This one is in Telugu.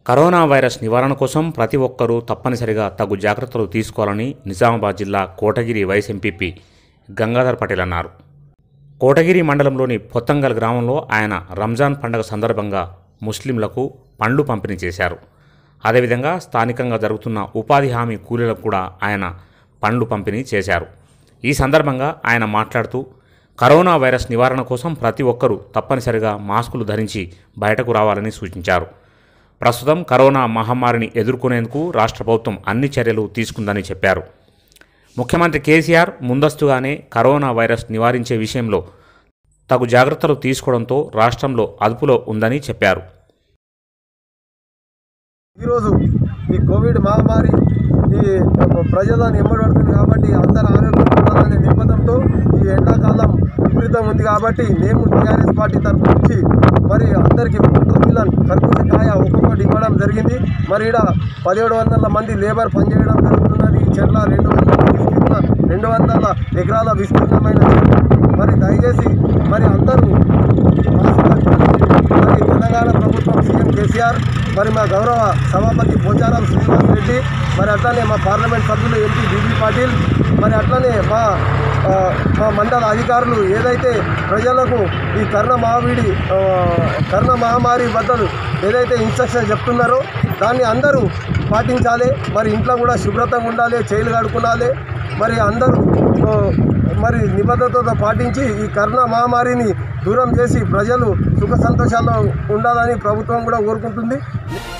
కరోనా వైరస్ నివారణ కోసం ప్రతి ఒక్కరూ తప్పనిసరిగా తగు జాగ్రత్తలు తీసుకోవాలని నిజామాబాద్ జిల్లా కోటగిరి వైస్ ఎంపీపీ గంగాధర్ పటేల్ అన్నారు కోటగిరి మండలంలోని పొత్తంగల్ గ్రామంలో ఆయన రంజాన్ పండుగ సందర్భంగా ముస్లింలకు పండ్లు పంపిణీ చేశారు అదేవిధంగా స్థానికంగా జరుగుతున్న ఉపాధి హామీ కూలీలకు కూడా ఆయన పండ్లు పంపిణీ చేశారు ఈ సందర్భంగా ఆయన మాట్లాడుతూ కరోనా వైరస్ నివారణ కోసం ప్రతి ఒక్కరూ తప్పనిసరిగా మాస్కులు ధరించి బయటకు రావాలని సూచించారు ప్రస్తుతం కరోనా మహమ్మారిని ఎదుర్కొనేందుకు రాష్ట్ర ప్రభుత్వం అన్ని చర్యలు తీసుకుందని చెప్పారు ముఖ్యమంత్రి కేసీఆర్ ముందస్తుగానే కరోనా వైరస్ నివారించే విషయంలో తగు జాగ్రత్తలు తీసుకోవడంతో రాష్ట్రంలో అదుపులో ఉందని చెప్పారు ఈరోజు ఈ కోవిడ్ మహమ్మారి ఈ ప్రజలను ఎమ్మడబడుతుంది కాబట్టి అందరు ఆరోగ్యంగా ఉండాలనే నిబంధనతో ఈ ఎండాకాలం విపరీతం ఉంది కాబట్టి మేము టీఆర్ఎస్ పార్టీ తరఫు నుంచి మరి అందరికీ వాటర్ మిలన్ కర్బూజ కాయ ఒక్కొక్కటి ఇవ్వడం జరిగింది మరి ఇక్కడ పదిహేడు వందల మంది లేబర్ పనిచేయడం జరుగుతున్నది ఈ చెట్ల రెండు వందల విస్తీర్ణ రెండు వందల ఎకరాల విస్తీర్ణమైన చెట్లు మరి దయచేసి మరి అందరూ మాస్క్ ధరించండి. మరి తెలంగాణ ప్రభుత్వం సీఎం కేసీఆర్ మరి మా గౌరవ సభాపతి పోచారం శ్రీనివాస్ రెడ్డి మరి అట్లనే మా పార్లమెంట్ సభ్యులు ఎంపీ బీబీ పాటిల్ మరి అట్లనే మా ఆ, మా మండల అధికారులు ఏదైతే ప్రజలకు ఈ కరోనా మహావీడి ఆ, కరోనా మహమ్మారి బద్దలు ఏదైతే ఇన్స్ట్రక్షన్ చెప్తున్నారో దాన్ని అందరూ పాటించాలి మరి ఇంట్లో కూడా శుభ్రతంగా ఉండాలి చేతులు కడుక్కోవాలి మరి అందరూ ఆ, మరి నిబద్ధతతో పాటించి ఈ కరోనా మహమ్మారిని దూరం చేసి ప్రజలు సుఖ సంతోషాల్లో ఉండాలని ప్రభుత్వం కూడా కోరుకుంటుంది